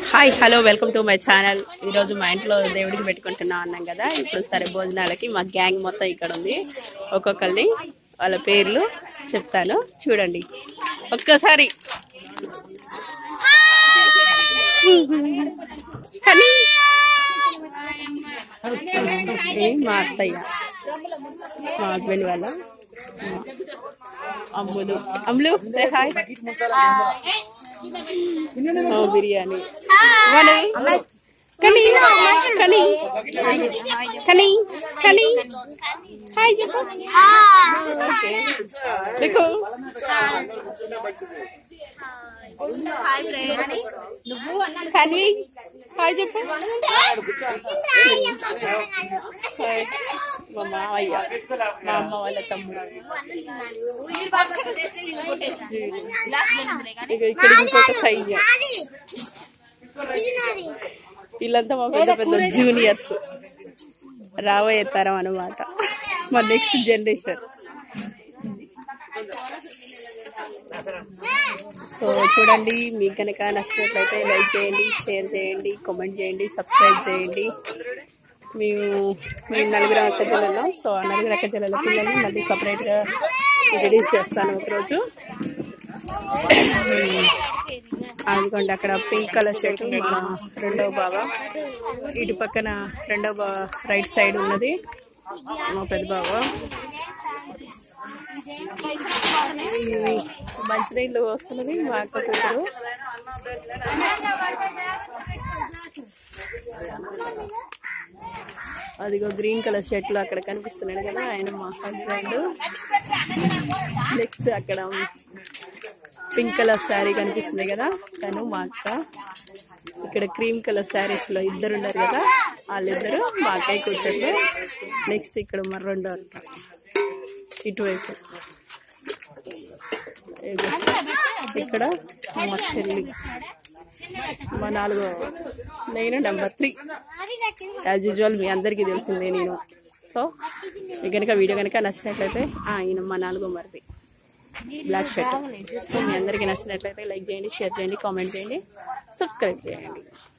Hi hello welcome to my channel ఈరోజు మా ఇంట్లో దేవుడికి పెట్టుకుంటున్నాం అన్నాం కదా ఇప్పుడు సరే భోజనాలకి మా గ్యాంగ్ మొత్తం ఇక్కడ ఉంది ఒక్కొక్కరిని వాళ్ళ పేర్లు చెప్తాను చూడండి ఒక్కసారి కానీ ఇది మా అత్తయ్య మా హస్బెండ్ వాళ్ళ అమ్ములు అమ్ములు సే హాయ్ ఓ బిర్యానీ వను కని కని కని కని హాయ్ చెప్పు ఓకే देखो కని హాయ్ చెప్పు హాయ్ మా మావయ్య మా అమ్మ వాళ్ళ తమ్ముడు ఇక ఇక్కడ ఇంకొక సైన్య వీళ్ళంతా మా పెద్ద పెద్ద జూనియర్స్ రాబోయే తరం అనమాట మా నెక్స్ట్ జనరేషన్ సో చూడండి మీకు కనుక నచ్చినట్లయితే లైక్ చేయండి షేర్ చేయండి కామెంట్ చేయండి సబ్స్క్రైబ్ చేయండి మేము మేము నలుగురు అక్క జిల్లలో సో ఆ నలుగురు అక్క జిల్లాల పిల్లల్ని మళ్ళీ సపరేట్గా రిలీజ్ చేస్తాను ఒకరోజు అనుకోండి అక్కడ పింక్ కలర్ షర్ట్ మా రెండవ బావ ఇటు పక్కన రెండవ బావ రైట్ సైడ్ ఉన్నది మా పెద్ద బావ ఇది మంచినీళ్ళు వస్తున్నది మా అక్క కూతురు అదిగో గ్రీన్ కలర్ షర్ట్ లో అక్కడ కనిపిస్తున్నాడు కదా ఆయన మా హస్బెండ్ నెక్స్ట్ అక్కడ పింక్ కలర్ శారీ కనిపిస్తుంది కదా తను మా అక్క ఇక్కడ క్రీమ్ కలర్ శారీస్ లో ఇద్దరు ఉన్నారు కదా వాళ్ళిద్దరు మా అక్కయ్య కూతురు నెక్స్ట్ ఇక్కడ మా రెండో అక్క ఇటువైపు ఇదిగో. ఇక్కడ మా చెల్లి మా నాలుగో నేను నెంబర్ త్రీ యాజ్ యూజువల్ మీ అందరికీ తెలిసిందే నేను సో మీకు కనుక వీడియో కనుక నచ్చినట్లయితే ఆ, ఈయన మా నాలుగో మరిది బ్లాక్ షర్ట్ సో మీ అందరికీ నచ్చినట్లయితే లైక్ చేయండి షేర్ చేయండి కామెంట్ చేయండి సబ్స్క్రైబ్ చేయండి